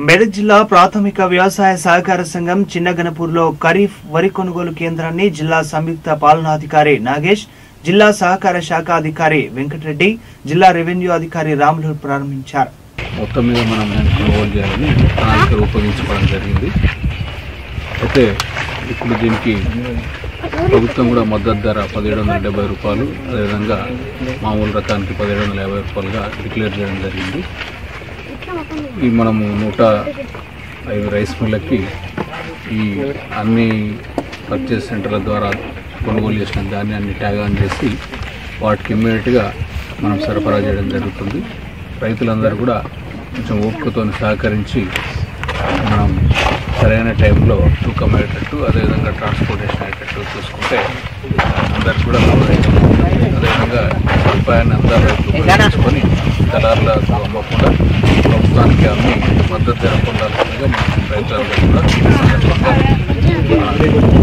మెదక్ జిల్లా ప్రాథమిక వ్యవసాయ సహకార సంఘం చిన్నగనపూర్లో ఖరీఫ్ వరి కొనుగోలు కేంద్రాన్ని జిల్లా సంయుక్త పాలనాధికారి నాగేష్ జిల్లా సహకార శాఖ అధికారి వెంకటరెడ్డి జిల్లా రెవెన్యూ అధికారి రాములు ప్రారంభించారు మొత్తం మీద మనం దాన్ని కొనుగోలు చేయాలని ప్రణాళిక రూపొందించుకోవడం జరిగింది అయితే ఇప్పుడు దీనికి ప్రభుత్వం కూడా మద్దతు ధర పదిహేడు వందల డెబ్బై రూపాయలు అదేవిధంగా మామూలు రకానికి పదిహేడు వందల యాభై రూపాయలుగా డిక్లేర్ చేయడం జరిగింది ఈ మనము నూట ఐదు రైస్ మిల్లకి ఈ అన్ని పర్చేస్ సెంటర్ల ద్వారా కొనుగోలు చేసిన ధాన్యాన్ని ట్యాగ్ ఆన్ చేసి వాటికి ఇమ్మీడియట్గా మనం సరఫరా చేయడం జరుగుతుంది రైతులందరూ కూడా కొంచెం ఓపికతో సహకరించి మనం సరైన టైంలో తూకం అయ్యేటట్టు అదేవిధంగా ట్రాన్స్పోర్టేషన్ అయ్యేటట్టు చూసుకుంటే అందరికి కూడా లాభదాయకం అదేవిధంగా సదుపాయాన్ని అందరూ రైతులు ఉపయోగించుకొని దళారులకు అమ్మకుండా ప్రభుత్వానికి అన్ని మద్దతు ధర పొందాల్సిందిగా మనం రైతులందరూ కూడా ఈ సందర్భంగా